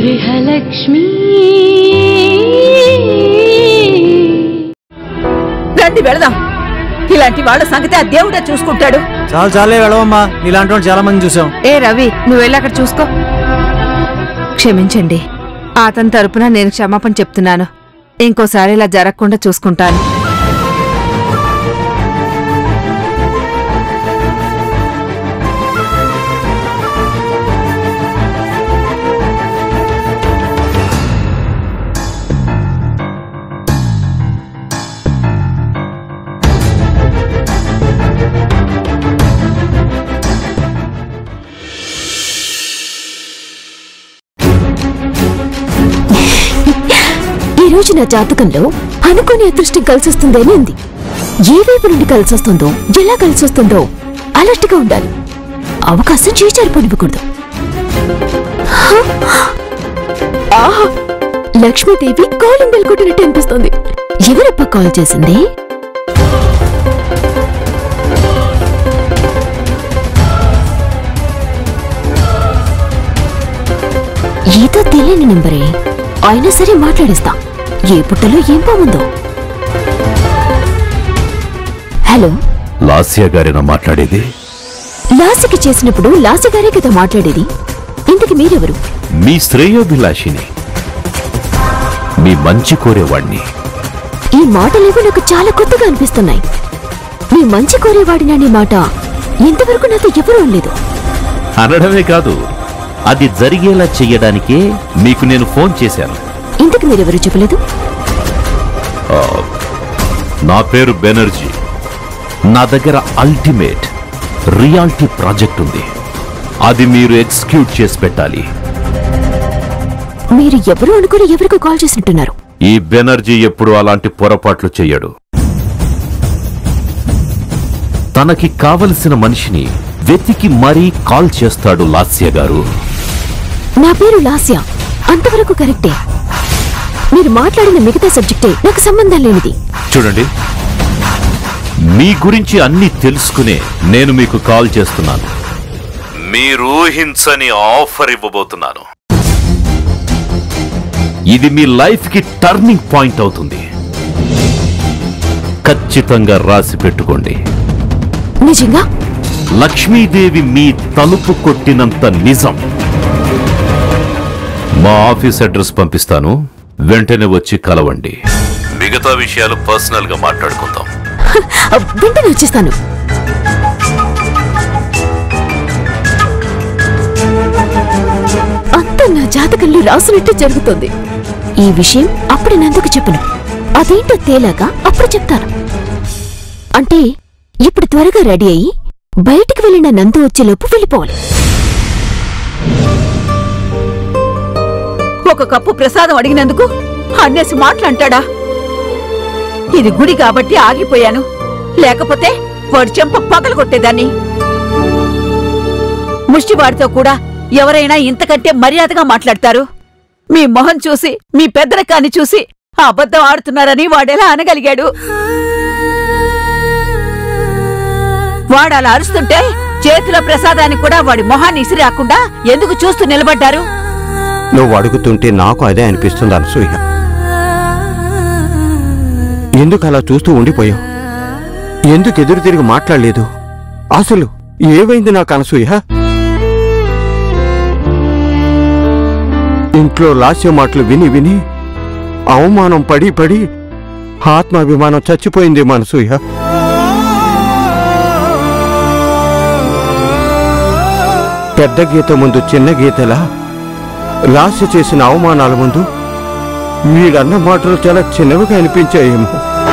గృహలక్ష్మీ రండి వెళదాం ఇలాంటి వాళ్ళ సంగతి ఆ దేవుడే చూసుకుంటాడు చాలు చాలే వెళ్ళవమ్మా నీలాంటి వాళ్ళు చాలా మంది చూసాం ఏ రవి నువ్వు వెళ్ళి అక్కడ చూసుకో క్షమించండి అతని తరపున నేను క్షమాపణ చెప్తున్నాను ఇంకోసారి ఇలా జరగకుండా చూసుకుంటాను ఈ రోజు నా జాతకంలో అనుకోని అదృష్టం కలిసొస్తుందని ఉంది ఏ వైపు నుండి కలిసొస్తుందో ఎలా కలిసొస్తుందో అలర్ట్ గా ఉండాలి అవకాశం చేచారిపోనివ్వకూడదు ఆహా! లక్ష్మీదేవి కాలింగ్ బెల్ కొట్టినట్టు అనిపిస్తుంది ఎవరప్ప కాల్ చేసింది ఏదో తెలియని నెంబరే అయినా సరే మాట్లాడిస్తా ఏ పుట్టలో ఏం బాగుందో హలో లాస్య గారినా మాట్లాడేది లాసికి చేసినప్పుడు లాసి గారే కదా మాట్లాడేది ఇంతకి మీరెవరు మీ శ్రేయోభిలాషిని మీ మంచి కోరేవాణ్ణి ఈ మాటలేవో నాకు చాలా కొత్తగా అనిపిస్తున్నాయి మీ మంచి కోరేవాడిననే మాట ఇంతవరకు నాతో ఎవరూ అనలేదు అనడమే కాదు అది జరిగేలా చెయ్యడానికే మీకు నేను ఫోన్ చేశాను ఇంతకు మీరెవరు చెప్పలేదు నా పేరు బెనర్జీ నా దగ్గర అల్టిమేట్ రియాలిటీ ప్రాజెక్ట్ ఉంది అది మీరు ఎగ్జిక్యూట్ చేసి పెట్టాలి మీరు ఎవరు అనుకుని ఎవరికో కాల్ చేసినట్టున్నారు ఈ బెనర్జీ ఎప్పుడు అలాంటి పొరపాట్లు చెయ్యడు తనకి కావలసిన మనిషిని వెతికి మరీ కాల్ చేస్తాడు లాస్య గారు నా పేరు లాస్య అంతవరకు కరెక్టే మీరు మాట్లాడిన మిగతా సబ్జెక్టే నాకు సంబంధం లేనిది చూడండి మీ గురించి అన్ని తెలుసుకునే నేను మీకు కాల్ చేస్తున్నాను మీరు ఊహించని ఆఫర్ ఇవ్వబోతున్నాను ఇది మీ లైఫ్ కి టర్నింగ్ పాయింట్ అవుతుంది ఖచ్చితంగా రాసి పెట్టుకోండి నిజంగా లక్ష్మీదేవి మీ తలుపు కొట్టినంత నిజం మా ఆఫీస్ అడ్రస్ పంపిస్తాను వెంటనే వచ్చి కలవండి మిగతా విషయాలు పర్సనల్ గా మాట్లాడుకుందాం వెంటనే వచ్చేస్తాను అంతా నా జాతకంలో రాసినట్టు జరుగుతుంది ఈ విషయం అప్పుడు నందుకు చెప్పను అదేంటో తేలాగా అప్పుడు చెప్తాను అంటే ఇప్పుడు త్వరగా రెడీ అయ్యి బయటికి వెళ్ళిన నందు వచ్చేలోపు వెళ్ళిపోవాలి ఒక కప్పు ప్రసాదం అడిగినందుకు అన్నేసి మాటలంటాడా ఇది గుడి కాబట్టి ఆగిపోయాను లేకపోతే వాడి చెంప పగలు కొట్టేదాన్ని ముష్టివాడితో కూడా ఎవరైనా ఇంతకంటే మర్యాదగా మాట్లాడతారు మీ మొహం చూసి మీ పెద్దరకాన్ని చూసి ఆ అబద్ధం ఆడుతున్నారని వాడెలా అనగలిగాడు వాడు అలా అరుస్తుంటే చేతిలో ప్రసాదాన్ని కూడా వాడి మొహాన్ని ఇసిరాకుండా ఎందుకు చూస్తూ నిలబడ్డారు నువ్వు అడుగుతుంటే నాకు అదే అనిపిస్తుంది అనసూయ ఎందుకు అలా చూస్తూ ఉండిపోయావు ఎందుకు ఎదురు తిరిగి మాట్లాడలేదు అసలు ఏమైంది నాకు అనసూయ ఇంట్లో లాస్య మాటలు విని విని అవమానం పడి పడి ఆత్మాభిమానం చచ్చిపోయింది మనసూయ పెద్ద గీత ముందు చిన్న గీతలా లాస్య చేసిన అవమానాల ముందు వీడన్న మాటలు చాలా చిన్నవిగా అనిపించాయేమో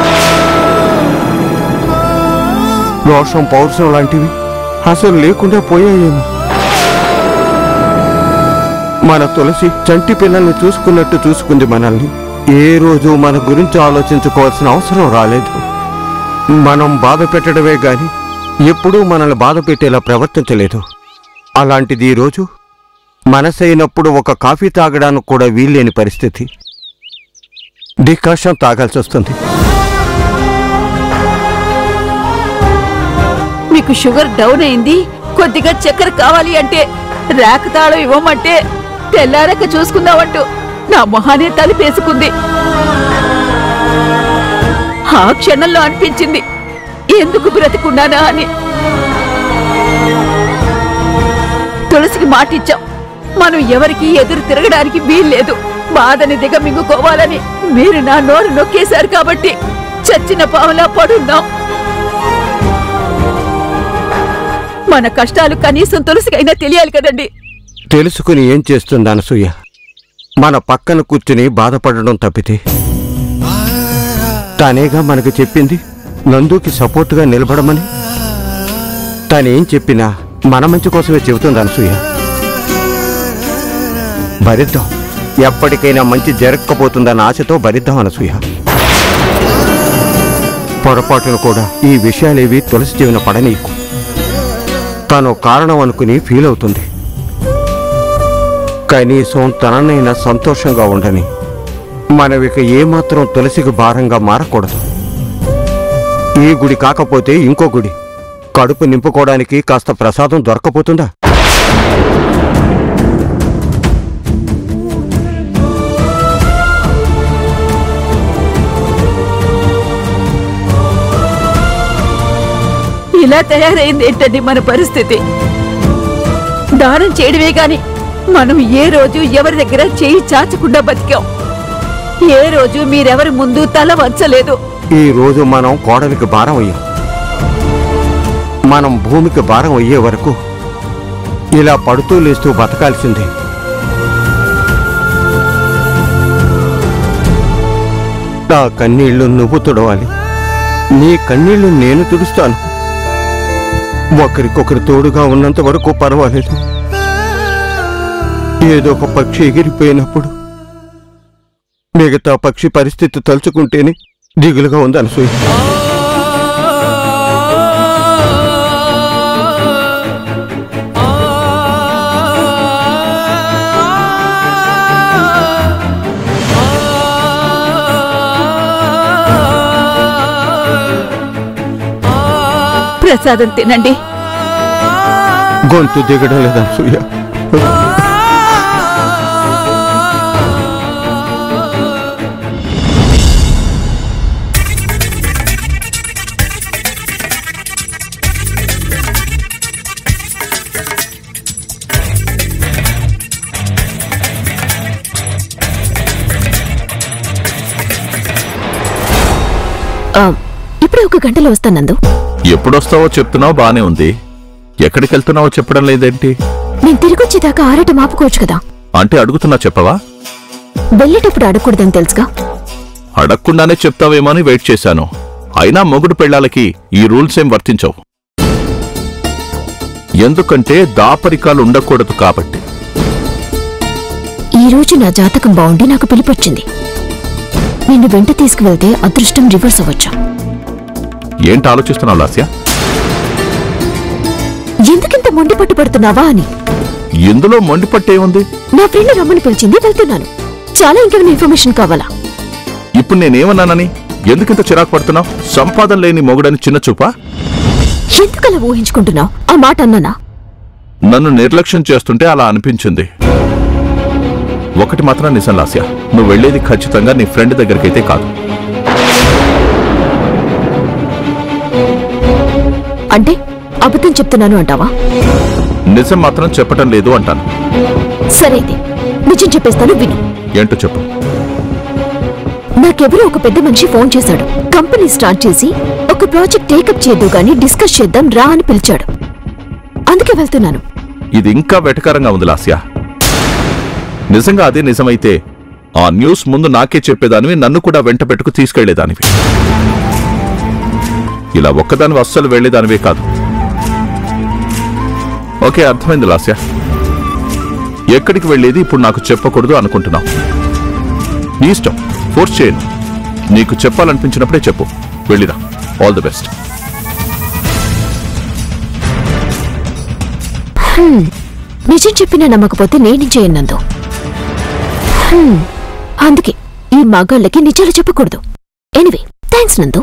రోషం పౌరుషం లాంటివి అసలు లేకుండా పోయాయేమో మన తులసి చంటి పిల్లల్ని చూసుకున్నట్టు చూసుకుంది మనల్ని ఏ రోజు మన గురించి ఆలోచించుకోవాల్సిన అవసరం రాలేదు మనం బాధ పెట్టడమే గాని ఎప్పుడూ మనల్ని బాధ పెట్టేలా ప్రవర్తించలేదు అలాంటిది ఈ రోజు మనసైనప్పుడు ఒక కాఫీ తాగడానికి కూడా వీల్లేని పరిస్థితి డికాషన్ తాగాల్సి వస్తుంది మీకు షుగర్ డౌన్ అయింది కొద్దిగా చక్కెర కావాలి అంటే ర్యాక్ తాళం ఇవ్వమంటే తెల్లారక చూసుకుందామంటూ నా మొహానే తలిపేసుకుంది ఆ క్షణంలో అనిపించింది ఎందుకు బ్రతికున్నానా అని తులసికి మాటిచ్చాం మనం ఎవరికి ఎదురు తిరగడానికి వీల్లేదు బాధని దిగమింగుకోవాలని మీరు నా నోరు నొక్కేశారు కాబట్టి చచ్చిన పావులా పడున్నాం మన కష్టాలు కనీసం తులసికైనా తెలియాలి కదండి తెలుసుకుని ఏం చేస్తుంది అనసూయ మన పక్కన కూర్చుని బాధపడడం తప్పితే తనేగా మనకు చెప్పింది నందుకి సపోర్టుగా నిలబడమని తనేం చెప్పినా మన మంచి కోసమే చెబుతుంది అనసూయ భరిద్దాం ఎప్పటికైనా మంచి జరగకపోతుందన్న ఆశతో భరిద్దాం అనసూయ పొరపాటున కూడా ఈ విషయాలేవి తులసి జీవన పడనీకు తను కారణం అనుకుని ఫీల్ అవుతుంది కనీసం తననైనా సంతోషంగా ఉండని మనవిక ఏమాత్రం తులసికి భారంగా మారకూడదు ఈ గుడి కాకపోతే ఇంకో గుడి కడుపు నింపుకోవడానికి కాస్త ప్రసాదం దొరకపోతుందా ఇలా తయారైంది ఏంటండి మన పరిస్థితి దానం చేయడమే గాని మనం ఏ రోజు ఎవరి దగ్గర చేయి చాచకుండా బతికాం ఏ రోజు మీరెవరి ముందు తల వంచలేదు ఈ రోజు మనం కోడలికి భారం అయ్యాం మనం భూమికి భారం అయ్యే వరకు ఇలా పడుతూ లేస్తూ బతకాల్సిందే నా కన్నీళ్లు నువ్వు తుడవాలి నీ కన్నీళ్లు నేను తుడుస్తాను ఒకరికొకరు తోడుగా ఉన్నంత వరకు పర్వాలేదు ఏదో ఒక పక్షి ఎగిరిపోయినప్పుడు మిగతా పక్షి పరిస్థితి తలుచుకుంటేనే దిగులుగా ఉంది అనసూయ ప్రసాదం తినండి గొంతు దిగడం లేదు అనసూయ ఆ, ఇప్పుడే ఒక గంటలో వస్తానందు ఎప్పుడొస్తావో చెప్తున్నావు బానే ఉంది ఎక్కడికి వెళ్తున్నావో చెప్పడం లేదేంటి నేను తిరిగొచ్చేదాకా ఆరటం ఆపుకోవచ్చు కదా అంటే అడుగుతున్నా చెప్పవా వెళ్ళేటప్పుడు అడగకూడదని తెలుసుగా అడగకుండానే చెప్తావేమో అని వెయిట్ చేశాను అయినా మొగుడు పెళ్ళాలకి ఈ రూల్స్ ఏం వర్తించవు ఎందుకంటే దాపరికాలు ఉండకూడదు కాబట్టి ఈ రోజు నా జాతకం బాగుండి నాకు పిలిపొచ్చింది నిన్ను వెంట తీసుకువెళ్తే అదృష్టం రివర్స్ అవ్వచ్చు ఏంటి ఆలోచిస్తున్నావు లాస్య ఎందుకింత మొండి పట్టుపడుతున్నావా అని ఇందులో మొండిపట్టే ఉంది నా ఫ్రెండ్ రమ్మని పిలిచింది వెళ్తున్నాను చాలా ఇంకేమైనా ఇన్ఫర్మేషన్ కావాలా ఇప్పుడు నేనేమన్నానని ఎందుకింత చిరాకు పడుతున్నావు సంపాదన లేని మొగుడని చిన్న చూపా ఎందుకలా ఊహించుకుంటున్నావు ఆ మాట అన్నానా నన్ను నిర్లక్ష్యం చేస్తుంటే అలా అనిపించింది ఒకటి మాత్రం నిజం లాస్య నువ్వు వెళ్ళేది ఖచ్చితంగా నీ ఫ్రెండ్ దగ్గరికైతే కాదు అంటే అబద్ధం చెప్తున్నాను అంటావా నిజం మాత్రం చెప్పటం లేదు అంటాను సరే అయితే నిజం చెప్పేస్తాను విను ఏంటో చెప్పు నాకెవరో ఒక పెద్ద మనిషి ఫోన్ చేశాడు కంపెనీ స్టార్ట్ చేసి ఒక ప్రాజెక్ట్ టేకప్ చేద్దు గాని డిస్కస్ చేద్దాం రా అని పిలిచాడు అందుకే వెళ్తున్నాను ఇది ఇంకా వెటకారంగా ఉంది లాస్య నిజంగా అదే నిజమైతే ఆ న్యూస్ ముందు నాకే చెప్పేదానివి నన్ను కూడా వెంట పెట్టుకు తీసుకెళ్లేదానివి ఇలా ఒక్కదానివి అస్సలు వెళ్లేదానివే కాదు ఓకే అర్థమైంది లాస్య ఎక్కడికి వెళ్ళేది ఇప్పుడు నాకు చెప్పకూడదు అనుకుంటున్నావు నీ ఇష్టం ఫోర్స్ చేయను నీకు చెప్పాలనిపించినప్పుడే చెప్పు వెళ్ళిరా ఆల్ ది బెస్ట్ హ్మ్. నిజం చెప్పినా నమ్మకపోతే నేనేం చేయనందు హ్మ్. అందుకే ఈ మగాళ్ళకి నిజాలు చెప్పకూడదు ఎనివే థ్యాంక్స్ నందు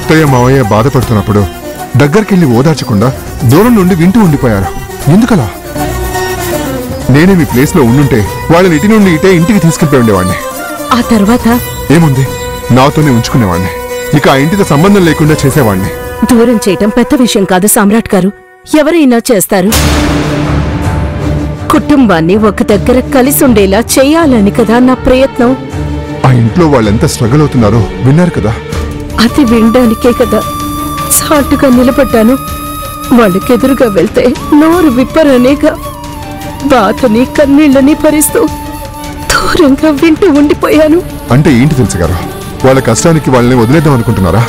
అత్తయ్య మావయ్య బాధపడుతున్నప్పుడు దగ్గరికెళ్ళి ఓదార్చకుండా దూరం నుండి వింటూ ఉండిపోయారు ఎందుకలా నేనే మీ ప్లేస్ లో ఉండుంటే వాళ్ళని ఇటు నుండి ఇటే ఇంటికి తీసుకెళ్ళిపోయి ఉండేవాడిని ఆ తర్వాత ఏముంది నాతోనే ఉంచుకునేవాడిని ఇక ఆ ఇంటితో సంబంధం లేకుండా చేసేవాడిని దూరం చేయటం పెద్ద విషయం కాదు సామ్రాట్ గారు ఎవరైనా చేస్తారు కుటుంబాన్ని ఒక దగ్గర కలిసి ఉండేలా చేయాలని కదా నా ప్రయత్నం ఆ ఇంట్లో వాళ్ళెంత స్ట్రగుల్ అవుతున్నారో విన్నారు కదా అది వినడానికే కదా సాటుగా నిలబడ్డాను వాళ్ళకెదురుగా వెళ్తే నోరు విప్పరనేగా బాధని కన్నీళ్ళని భరిస్తూ దూరంగా వింటూ ఉండిపోయాను అంటే ఏంటి తెలుసు గారు వాళ్ళ కష్టానికి వాళ్ళని వదిలేద్దాం అనుకుంటున్నారా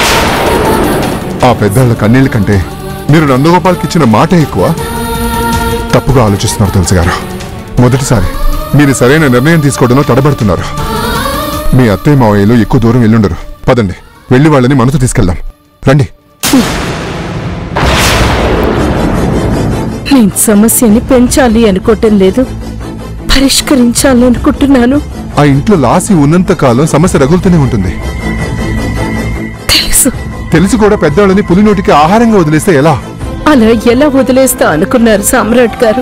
ఆ పెద్దాళ్ళ కన్నీళ్ళ కంటే మీరు నందగోపాల్కి ఇచ్చిన మాట ఎక్కువ తప్పుగా ఆలోచిస్తున్నారు తెలుసు గారు మొదటిసారి మీరు సరైన నిర్ణయం తీసుకోవడంలో తడబడుతున్నారు మీ అత్తయ్య మావయ్యలు ఎక్కువ దూరం వెళ్ళుండరు పదండి వెళ్ళి వాళ్ళని మనతో తీసుకెళ్దాం రండి నేను సమస్యని పెంచాలి అనుకోవటం లేదు పరిష్కరించాలి అనుకుంటున్నాను ఆ ఇంట్లో లాసి ఉన్నంత కాలం సమస్య రగులుతూనే ఉంటుంది తెలుసు తెలిసి కూడా పెద్దవాళ్ళని పులినోటికి ఆహారంగా వదిలేస్తే ఎలా అలా ఎలా వదిలేస్తా అనుకున్నారు సామ్రాట్ గారు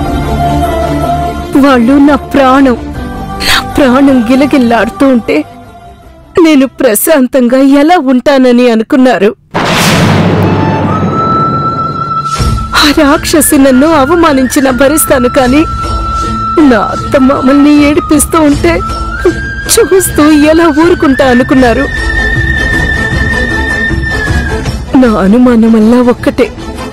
వాళ్ళు నా ప్రాణం నా ప్రాణం గిలగిల్లాడుతూ ఉంటే నేను ప్రశాంతంగా ఎలా ఉంటానని అనుకున్నారు ఆ రాక్షసి నన్ను అవమానించిన భరిస్తాను కానీ నా అత్త మామల్ని ఏడిపిస్తూ ఉంటే చూస్తూ ఎలా ఊరుకుంటా అనుకున్నారు నా అనుమానమల్లా ఒక్కటే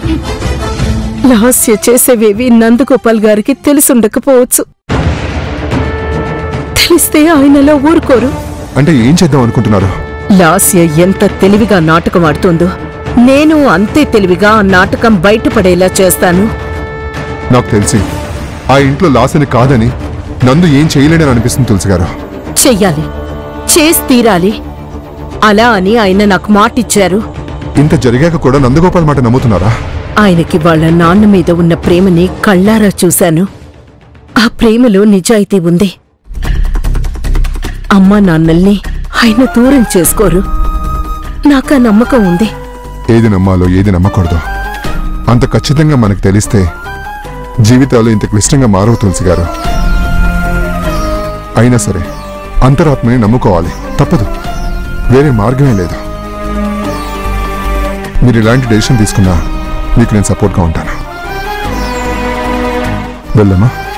లాస్య చేసేవేవి నందగోపాల్ గారికి తెలిసుండకపోవచ్చు తెలిస్తే ఆయనలా ఊరుకోరు అంటే ఏం చేద్దాం అనుకుంటున్నారు లాస్య ఎంత తెలివిగా నాటకం ఆడుతోందో నేను అంతే తెలివిగా ఆ నాటకం బయటపడేలా చేస్తాను నాకు తెలిసి ఆ ఇంట్లో లాసని కాదని నందు ఏం చేయలేడని అనిపిస్తుంది తులసి గారు చెయ్యాలి చేసి తీరాలి అలా అని ఆయన నాకు మాటిచ్చారు ఇంత జరిగాక కూడా నందగోపాల్ మాట నమ్ముతున్నారా ఆయనకి వాళ్ళ నాన్న మీద ఉన్న ప్రేమని కళ్ళారా చూశాను ఆ ప్రేమలో నిజాయితీ ఉంది అమ్మా నాన్నల్ని ఆయన దూరం చేసుకోరు నాకా నమ్మకం ఉంది ఏది నమ్మాలో ఏది నమ్మకూడదు అంత ఖచ్చితంగా మనకు తెలిస్తే జీవితాలు ఇంత క్లిష్టంగా మారవు తులసి గారు అయినా సరే అంతరాత్మని నమ్ముకోవాలి తప్పదు వేరే మార్గమే లేదు మీరు ఇలాంటి డెసిషన్ తీసుకున్నా మీకు నేను సపోర్ట్గా ఉంటాను వెళ్ళమ్మా